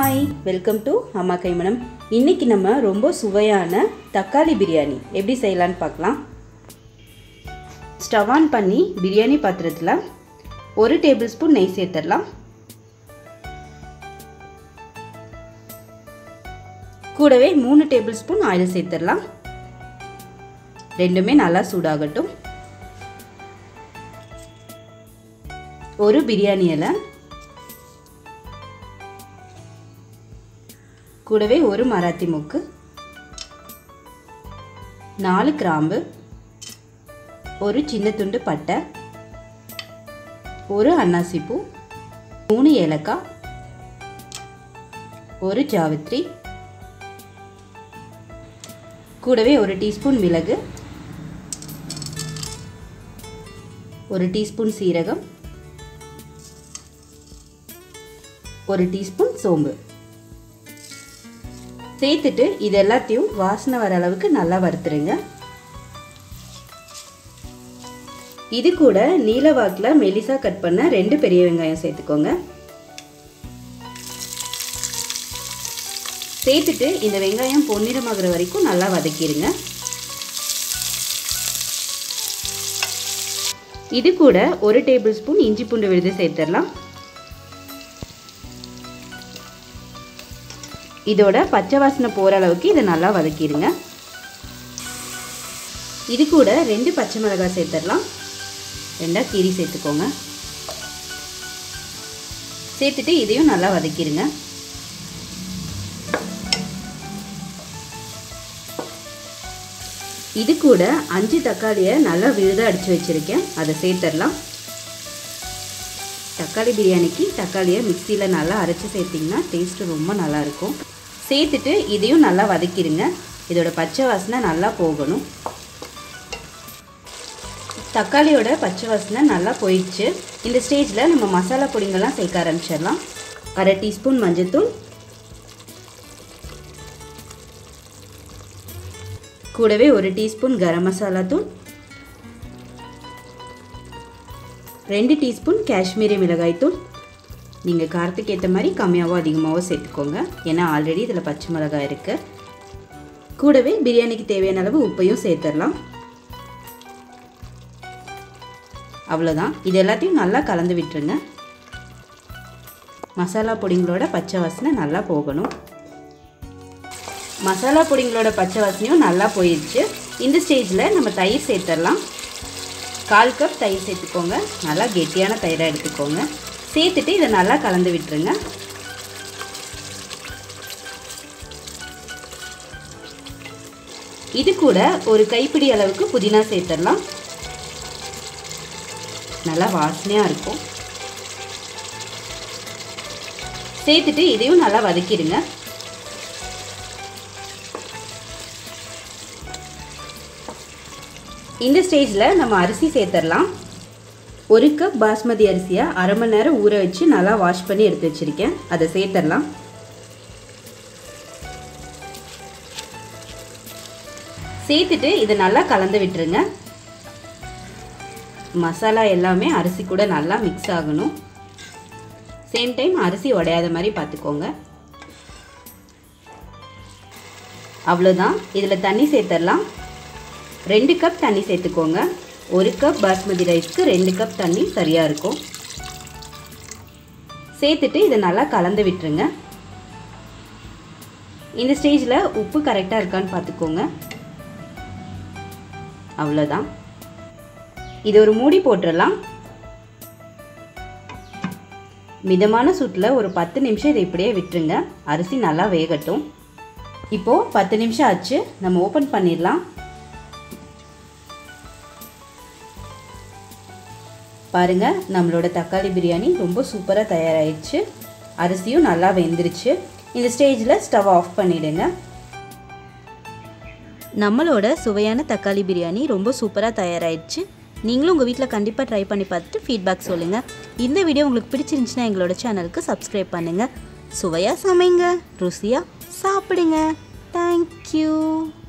hi welcome to அம்மா கைமணம் இன்னைக்கு நம்ம ரொம்ப சுவையான தக்காளி பிரியாணி எப்படி செய்யலான்னு பார்க்கலாம் ஸ்டவ் ஆன் பண்ணி பிரியாணி பாத்திரத்தில் ஒரு டேபிள் ஸ்பூன் நெய் சேர்த்துடலாம் கூடவே மூணு டேபிள் ஸ்பூன் ஆயில் சேர்த்துடலாம் ரெண்டுமே நல்லா சூடாகட்டும் ஒரு பிரியாணி இலை கூடவே ஒரு மராத்தி மூக்கு நாலு கிராம்பு ஒரு சின்ன துண்டு பட்டை ஒரு அன்னாசிப்பூ மூணு ஏலக்காய் ஒரு ஜாவித்ரி கூடவே ஒரு டீஸ்பூன் மிளகு ஒரு டீஸ்பூன் சீரகம் ஒரு டீஸ்பூன் சோம்பு சேர்த்துட்டு இது எல்லாத்தையும் வாசனை வர அளவுக்கு நல்லா வறுத்துருங்க இது கூட நீல வாக்கில் மெலிசா கட் பண்ண ரெண்டு பெரிய வெங்காயம் சேர்த்துக்கோங்க சேர்த்துட்டு இந்த வெங்காயம் பொன்னிறமாகிற வரைக்கும் நல்லா வதக்கிடுங்க இது கூட ஒரு டேபிள் ஸ்பூன் இஞ்சி பூண்டு விழுது சேர்த்துடலாம் இதோட பச்சை வாசனை போகிற அளவுக்கு இதை நல்லா வதக்கிடுங்க இது கூட ரெண்டு பச்சை மிளகாய் சேர்த்துடலாம் ரெண்டாக கீரி சேர்த்துக்கோங்க சேர்த்துட்டு இதையும் நல்லா வதக்கிடுங்க இது கூட அஞ்சு தக்காளியை நல்லா விழுதாக அடித்து வச்சுருக்கேன் அதை சேர்த்துடலாம் தக்காளி பிரியாணிக்கு தக்காளியை மிக்சியில் நல்லா அரைச்சி சேர்த்திங்கன்னா டேஸ்ட்டு ரொம்ப நல்லாயிருக்கும் சேர்த்துட்டு இதையும் நல்லா வதக்கிடுங்க இதோட பச்சை வாசனை நல்லா போகணும் தக்காளியோட பச்சை வாசனை நல்லா போயிடுச்சு இந்த ஸ்டேஜில் நம்ம மசாலா பொடிங்கெல்லாம் சேர்க்க ஆரம்பிச்சிடலாம் அரை டீஸ்பூன் மஞ்சத்தூள் கூடவே ஒரு டீஸ்பூன் கரம் மசாலா தூள் ரெண்டு டீஸ்பூன் காஷ்மீரி மிளகாய்த்தூள் நீங்கள் காரத்துக்கு ஏற்ற மாதிரி கம்மியாகவோ அதிகமாகவோ சேர்த்துக்கோங்க ஏன்னா ஆல்ரெடி இதில் பச்சை மிளகாய் இருக்குது கூடவே பிரியாணிக்கு தேவையான அளவு உப்பையும் சேர்த்துடலாம் அவ்வளோதான் இது எல்லாத்தையும் நல்லா கலந்து விட்டுருங்க மசாலா பொடிங்களோட பச்சை வாசனை நல்லா போகணும் மசாலா பொடிங்களோட பச்சை வாசனையும் நல்லா போயிடுச்சு இந்த ஸ்டேஜில் நம்ம தயிர் சேர்த்துடலாம் கால் கப் தயிர் சேர்த்துக்கோங்க நல்லா கெட்டியான தயிராக எடுத்துக்கோங்க சேர்த்துட்டு இதை நல்லா கலந்து விட்டுருங்க இது கூட ஒரு கைப்பிடி அளவுக்கு புதினா சேர்த்துடலாம் நல்லா வாசனையாக இருக்கும் சேர்த்துட்டு இதையும் நல்லா வதக்கிடுங்க இந்த ஸ்டேஜில் நம்ம அரிசி சேர்த்துடலாம் ஒரு கப் பாஸ்மதி அரிசியை அரை மணி நேரம் ஊற வச்சு நல்லா வாஷ் பண்ணி எடுத்து வச்சுருக்கேன் அதை சேர்த்துடலாம் சேர்த்துட்டு இதை நல்லா கலந்து விட்டுருங்க மசாலா எல்லாமே அரிசி கூட நல்லா மிக்ஸ் ஆகணும் சேம் டைம் அரிசி உடையாத மாதிரி பார்த்துக்கோங்க அவ்வளோதான் இதில் தண்ணி சேர்த்துடலாம் ரெண்டு கப் தண்ணி சேர்த்துக்கோங்க ஒரு கப் பாஸ்மதி ரைஸ்க்கு ரெண்டு கப் தண்ணி சரியாக இருக்கும் சேர்த்துட்டு இதை நல்லா கலந்து விட்டுருங்க இந்த ஸ்டேஜில் உப்பு கரெக்டாக இருக்கான்னு பார்த்துக்கோங்க அவ்வளோதான் இது ஒரு மூடி போட்டுடலாம் மிதமான சூட்டில் ஒரு பத்து நிமிஷம் இதை இப்படியே விட்டுருங்க அரிசி நல்லா வேகட்டும் இப்போது பத்து நிமிஷம் ஆச்சு நம்ம ஓப்பன் பண்ணிடலாம் பாருங்கள் நம்மளோட தக்காளி பிரியாணி ரொம்ப சூப்பராக தயாராகிடுச்சு அரிசியும் நல்லா வெந்துருச்சு இந்த ஸ்டேஜில் ஸ்டவ் ஆஃப் பண்ணிவிடுங்க நம்மளோட சுவையான தக்காளி பிரியாணி ரொம்ப சூப்பராக தயாராகிடுச்சு நீங்களும் உங்கள் வீட்டில் கண்டிப்பாக ட்ரை பண்ணி பார்த்துட்டு ஃபீட்பேக் சொல்லுங்கள் இந்த வீடியோ உங்களுக்கு பிடிச்சிருந்துச்சுன்னா எங்களோட சேனலுக்கு சப்ஸ்கிரைப் பண்ணுங்கள் சுவையாக சமைங்க ருசியாக சாப்பிடுங்க தேங்க்யூ